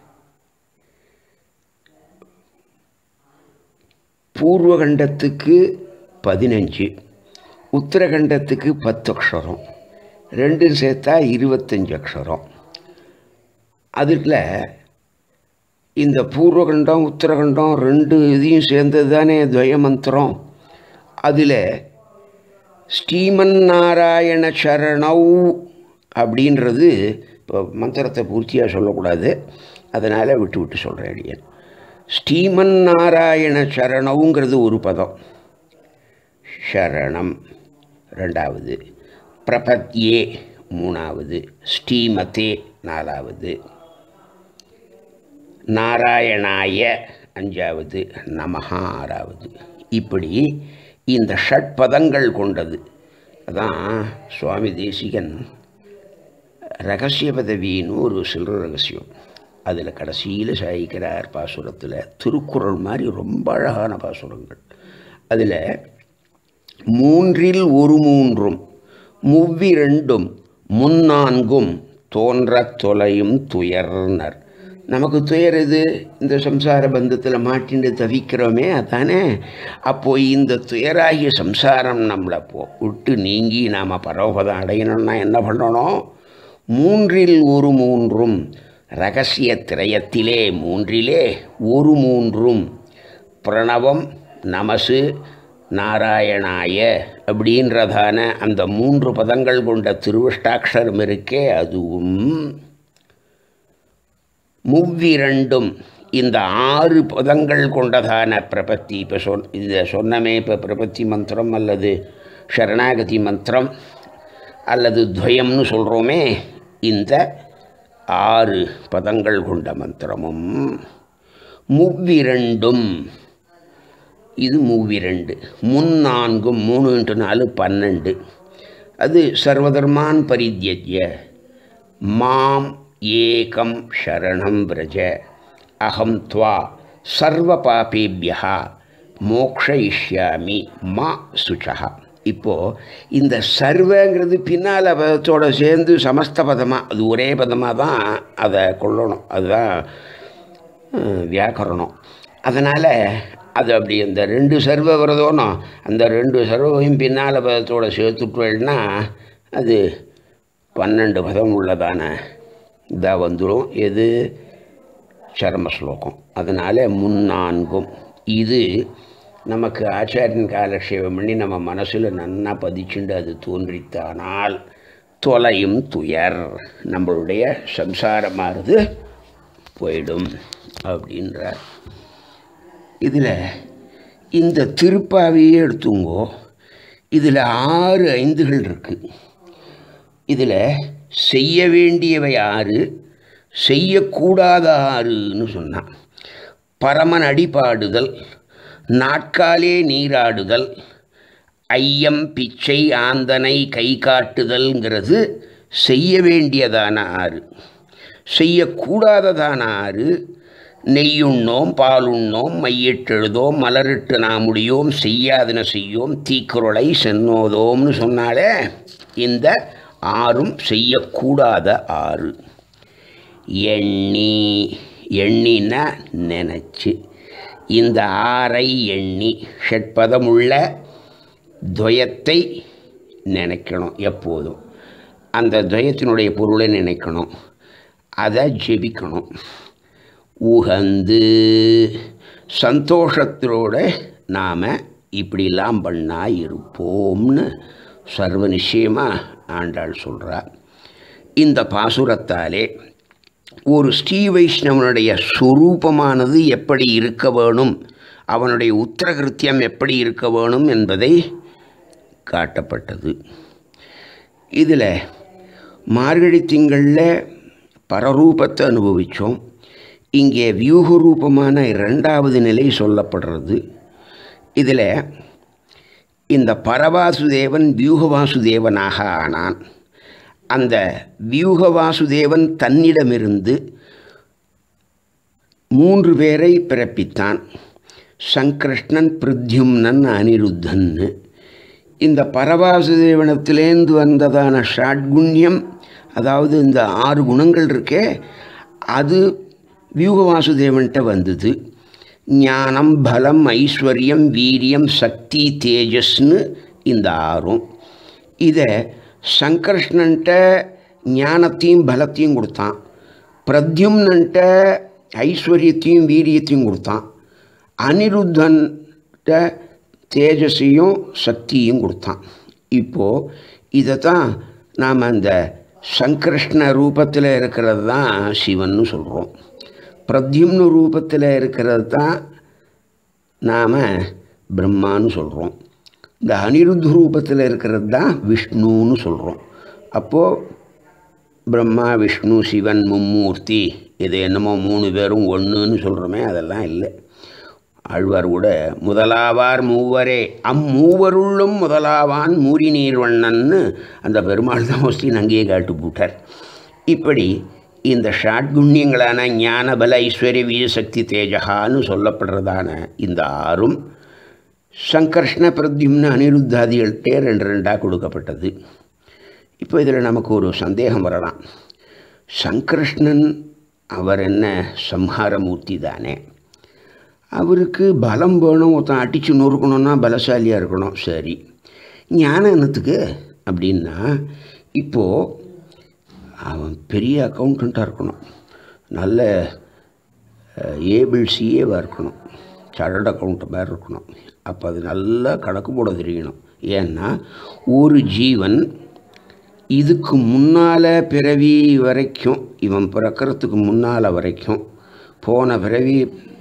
பூர்வகண்டத்துக்கு பதினஞ்சு உத்தரகண்டத்துக்கு பத்து அக்ஷரம் ரெண்டும் சேர்த்தா இருபத்தஞ்சு அக்ஷரம் அதில் இந்த பூர்வகண்டம் உத்தரகண்டம் ரெண்டு இதையும் சேர்ந்தது தானே துவய மந்திரம் அதில் ஸ்ரீமன் நாராயண சரணவ் அப்படின்றது இப்போ மந்திரத்தை பூர்த்தியாக சொல்லக்கூடாது அதனால் விட்டு விட்டு சொல்கிறேன் அடியன் ஸ்ரீமன் நாராயண சரணவுங்கிறது ஒரு பதம் சரணம் ரெண்டாவது பிரபத்யே மூணாவது ஸ்ரீமதே நாலாவது நாராயணாய அஞ்சாவது நமஹா ஆறாவது இப்படி இந்த ஷட்பதங்கள் கொண்டது அதான் சுவாமி தேசிகன் ரகசிய பதவின்னு ஒரு சில்லற ரகசியம் அதில் கடைசியில் சாய்க்கிறார் பாசுரத்தில் திருக்குறள் மாதிரி ரொம்ப அழகான பாசுரங்கள் அதில் மூன்றில் ஒரு மூன்றும் முவ்விரண்டும் முன்னான்கும் தோன்றத் தொலையும் துயர்னர் நமக்கு துயர் எது இந்த சம்சார பந்தத்தில் மாட்டின்னு தவிக்கிறோமே அதானே அப்போ இந்த துயராகிய சம்சாரம் நம்மளை போ விட்டு நீங்கி நாம் பரவபதம் அடையணும்னா என்ன பண்ணணும் மூன்றில் ஒரு மூன்றும் ரகசிய திரயத்திலே மூன்றிலே ஒரு மூன்றும் பிரணவம் நமசு நாராயணாய அப்படின்றதான அந்த மூன்று பதங்கள் கொண்ட திருவிஷ்டாட்சரம் இருக்கே அதுவும் முவ்விரண்டும் இந்த ஆறு பதங்கள் கொண்டதான பிரபத்தி இப்போ சொல் இதை சொன்னமே இப்போ பிரபத்தி மந்திரம் அல்லது சரணாகதி மந்திரம் அல்லது துவயம்னு சொல்கிறோமே இந்த ஆறு பதங்கள் கொண்ட மந்திரமும் முவ்விரண்டும் இது மூவிரண்டு முன்னான்கும் மூணு இன்ட்டு நாலு பன்னெண்டு அது சர்வதர்மான் பரித்யஜ்ய மாம் ஏகம் சரணம் விரஜ அகம் துவா சர்வ பாபேபியா மோக்ஷயிஷ்யாமி மா சுச்சா இப்போது இந்த சர்வங்கிறது பின்னால் பதத்தோடு சேர்ந்து சமஸ்த பதமாக அது ஒரே பதமாக தான் அதை கொள்ளணும் அதுதான் அஹ், வியாக்கரணம் அதனால் அது அப்படி அந்த ரெண்டு சர்வ வரதோனோ அந்த ரெண்டு சர்வையும் பின்னால் பதத்தோடு சேர்த்துட்டோம்னா அது பன்னெண்டு பதம் உள்ளதான இதாக வந்துடும் எது சரம ஸ்லோகம் அதனால் முன்னான்கும் இது நமக்கு ஆச்சாரியன் காலக்ஷேபம் பண்ணி நம்ம மனசில் நன்னா பதிச்சுண்டு அது தோன்றித்தானால் தொலையும் துயர் நம்மளுடைய சம்சாரமானது போயிடும் அப்படின்றார் இதில் இந்த திருப்பாவையே எடுத்துங்கோ இதில் ஆறு ஐந்துகள் இருக்குது இதில் செய்ய வேண்டியவை ஆறு செய்யக்கூடாத ஆறுன்னு சொன்னான் பரமன் அடிபாடுதல் நாட்காலே நீராடுதல் ஐயம் பிச்சை ஆந்தனை கை காட்டுதல்ங்கிறது செய்ய வேண்டியதான ஆறு செய்யக்கூடாததான ஆறு நெய்யுண்ணோம் பாலுண்ணோம் மையிட்டெழுதோம் மலரிட்டு நாமுடியோம் செய்யாதன செய்யோம் தீக்குறளை சென்னோதோம்னு சொன்னாலே இந்த ஆறும் செய்யக்கூடாத ஆறு எண்ணி எண்ணினா நினச்சி இந்த ஆறை எண்ணி ஷட்பதமுள்ள துவயத்தை நினைக்கணும் எப்போதும் அந்த துவயத்தினுடைய பொருளை நினைக்கணும் அதை ஜெபிக்கணும் உகந்து சந்தோஷத்தோட நாம் இப்படிலாம் பண்ணா இருப்போம்னு சர்வ நிச்சயமாக ஆண்டாள் சொல்கிறார் இந்த பாசுரத்தாலே ஒரு ஸ்ரீ வைஷ்ணவனுடைய சுரூபமானது எப்படி இருக்க வேணும் அவனுடைய உத்தரகிருத்தியம் எப்படி இருக்க வேணும் என்பதை காட்டப்பட்டது இதில் மார்கழி திங்களில் பரரூபத்தை அனுபவித்தோம் இங்கே வியூக ரூபமான இரண்டாவது நிலை சொல்லப்படுறது இதில் இந்த பரவாசுதேவன் வியூகவாசுதேவனாக ஆனான் அந்த வியூகவாசுதேவன் தன்னிடமிருந்து மூன்று பேரை பிறப்பித்தான் சங்கிருஷ்ணன் பிருத்யும்னன் அனிருத்தன்னு இந்த பரவாசுதேவனத்திலேருந்து வந்ததான ஷாட்குண்யம் அதாவது இந்த ஆறு குணங்கள் இருக்கே அது வியூகவாசுதேவன்கிட்ட வந்தது ஞானம் பலம் ஐஸ்வர்யம் வீரியம் சக்தி தேஜஸ்னு இந்த ஆறும் இதை சங்கர்ஷ்ணன்ட்ட ஞானத்தையும் பலத்தையும் கொடுத்தான் பிரத்யும்னன்ட்ட ஐஸ்வர்யத்தையும் வீரியத்தையும் கொடுத்தான் அனிருத்தன்ட்ட தேஜஸையும் சக்தியும் கொடுத்தான் இப்போது இதை தான் நாம் அந்த சங்கர்ஷ்ண ரூபத்தில் இருக்கிறது தான் சிவன்னு சொல்கிறோம் பிரத்யும்னு ரூபத்தில் இருக்கிறது தான் நாம் பிரம்மான்னு சொல்கிறோம் இந்த அனிருத்த ரூபத்தில் இருக்கிறது தான் விஷ்ணுன்னு சொல்கிறோம் அப்போது பிரம்மா விஷ்ணு சிவன் மும்மூர்த்தி இது என்னமோ மூணு பேரும் ஒன்றுன்னு சொல்கிறோமே அதெல்லாம் இல்லை ஆழ்வார் கூட முதலாவார் மூவரே அம்மூவருள்ளும் முதலாவான் மூரி நீர்வண்ணன்னு அந்த பெருமாள் தான் மோஸ்ட்லி அங்கேயே காட்டு போட்டார் இப்படி இந்த ஷாட்குண்யங்களான ஞான பல ஐஸ்வர்ய வீரசக்தி தேஜகான்னு சொல்லப்படுறதான இந்த ஆறும் சங்கர்ஷ்ண பிரத்யும்ன அனிருத்தாதிகள்கிட்டே ரெண்டு ரெண்டாக கொடுக்கப்பட்டது இப்போ இதில் நமக்கு ஒரு சந்தேகம் வரலாம் சங்கர்ஷ்ணன் அவர் என்ன சம்ஹாரமூர்த்தி தானே அவருக்கு பலம் வேணும் ஒருத்தன் அடித்து நொறுக்கணும்னா பலசாலியாக இருக்கணும் சரி ஞானம் என்னத்துக்கு அப்படின்னா இப்போது அவன் பெரிய அக்கௌண்டண்ட்டாக இருக்கணும் நல்ல ஏபிள் சிஏவாக இருக்கணும் சார்ட் அக்கௌண்ட் மாதிரி இருக்கணும் அப்போ அது நல்லா கணக்கு போட தெரியணும் ஏன்னா ஒரு ஜீவன் இதுக்கு முன்னால் பிறவி வரைக்கும் இவன் பிறக்கிறதுக்கு முன்னால் வரைக்கும் போன பிறவி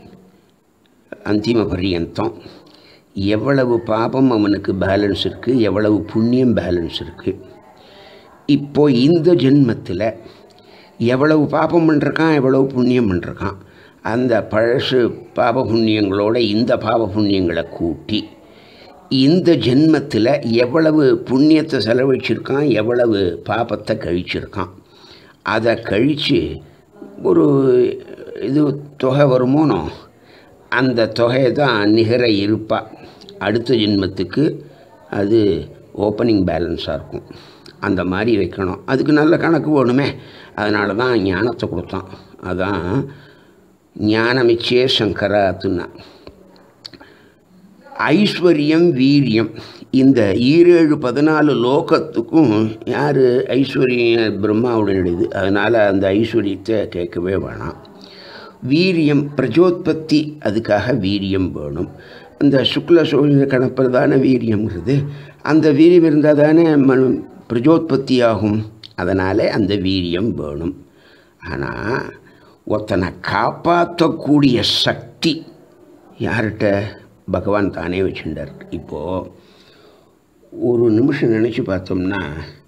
அந்திம பரியந்தம் எவ்வளவு பாபம் அவனுக்கு பேலன்ஸ் இருக்குது எவ்வளவு புண்ணியம் பேலன்ஸ் இருக்குது இப்போ இந்த ஜென்மத்தில் எவ்வளவு பாபம் பண்ணிருக்கான் எவ்வளவு புண்ணியம் பண்ணிருக்கான் அந்த பழசு பாப புண்ணியங்களோட இந்த பாப புண்ணியங்களை கூட்டி இந்த ஜென்மத்தில் எவ்வளவு புண்ணியத்தை செலவழிச்சிருக்கான் எவ்வளவு பாபத்தை கழிச்சிருக்கான் அதை கழித்து ஒரு இது தொகை வருமோனோ அந்த தொகையை தான் நிகர இருப்பா அடுத்த ஜென்மத்துக்கு அது ஓப்பனிங் பேலன்ஸாக இருக்கும் அந்த மாதிரி வைக்கணும் அதுக்கு நல்ல கணக்கு வேணுமே அதனால தான் ஞானத்தை கொடுத்தான் அதான் ஞானமிச்சே சங்கராத்துன்னா ஐஸ்வர்யம் வீரியம் இந்த ஈரேழு பதினாலு லோகத்துக்கும் யார் ஐஸ்வர்யம் பிரம்மாவுடையது அதனால் அந்த ஐஸ்வர்யத்தை கேட்கவே வேணாம் வீரியம் பிரஜோத்பத்தி அதுக்காக வீரியம் வேணும் அந்த சுக்ல சோழ கணப்பில் வீரியம்ங்கிறது அந்த வீரியம் இருந்தால் தானே மனு பிரஜோத்பத்தி ஆகும் அதனால் அந்த வீரியம் வேணும் ஆனால் ஒருத்தனை காப்பாற்றக்கூடிய சக்தி யார்கிட்ட பகவான் தானே வச்சுட்டார் இப்போது ஒரு நிமிஷம் நினச்சி பார்த்தோம்னா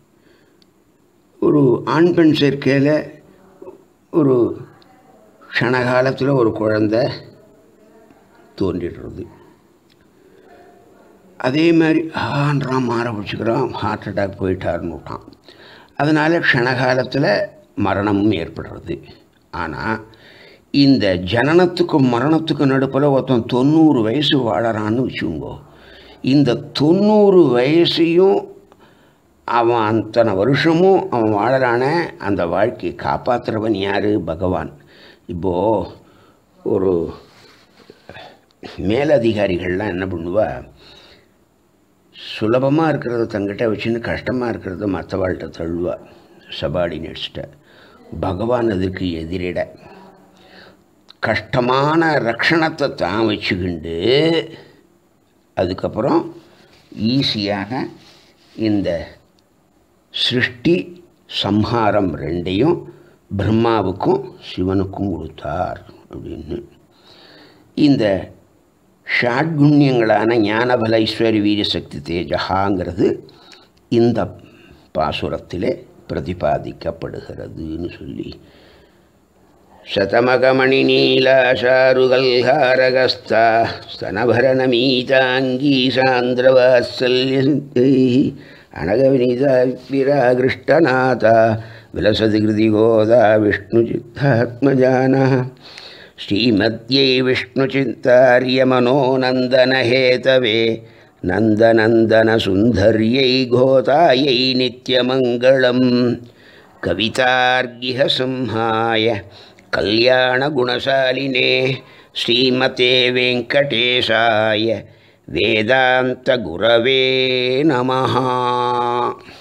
ஒரு ஆண் பெண் சேர்க்கையில் ஒரு க்ஷணகாலத்தில் ஒரு குழந்தை தோன்றிடுறது அதே மாதிரி ஆன்றான் மாற பிடிச்சிக்கிறான் ஹார்ட் அட்டாக் போயிட்டாருன்னு விட்டான் அதனால் க்ஷணகாலத்தில் மரணமும் ஏற்படுறது ஆனால் இந்த ஜனனத்துக்கும் மரணத்துக்கும் நடுப்பில் ஒருத்தன் தொண்ணூறு வயசு வாழறான்னு வச்சுக்கோங்க இந்த தொண்ணூறு வயசையும் அவன் அத்தனை வருஷமும் அவன் வாழறான அந்த வாழ்க்கையை காப்பாற்றுறவன் யார் பகவான் இப்போது ஒரு மேலதிகாரிகள்லாம் என்ன பண்ணுவா சுலபமாக இருக்கிறத தங்கிட்ட வச்சுன்னு கஷ்டமாக இருக்கிறத மற்றவாழ்கிட்ட தள்ளுவா சபார்டினேட்ஸ்கிட்ட பகவான் அதுக்கு எதிரிட கஷ்டமான ரக்ஷணத்தை தான் வச்சுக்கிண்டு அதுக்கப்புறம் ஈஸியாக இந்த சிருஷ்டி சம்ஹாரம் ரெண்டையும் பிரம்மாவுக்கும் சிவனுக்கும் கொடுத்தார் அப்படின்னு இந்த ஷாட்குண்யங்களான ஞானபல ஐஸ்வர்ய வீர சக்தி தேஜகாங்கிறது இந்த பாசுரத்திலே பிரதிபாதிக்கப்படுகிறதுன்னு சொல்லி சதமகமணி நீலாஷாருகல்ஹாரகஸ்தா ஸ்தனபரணமீதாங்கீ சாந்திரவாத்சல்யை அனகவினிதாபிராகிருஷ்டநாதா விலசதி கிருதி கோதா விஷ்ணுச்சித்தாத்மஜானா श्रीमद्यै विष्णुचिन्तार्यमनोनन्दनहेतवे नन्दनन्दनसुन्दर्यै घोतायै नित्यमङ्गलं कवितार्गिहसंहाय कल्याणगुणशालिने श्रीमते वेङ्कटेशाय वेदान्तगुरवे नमः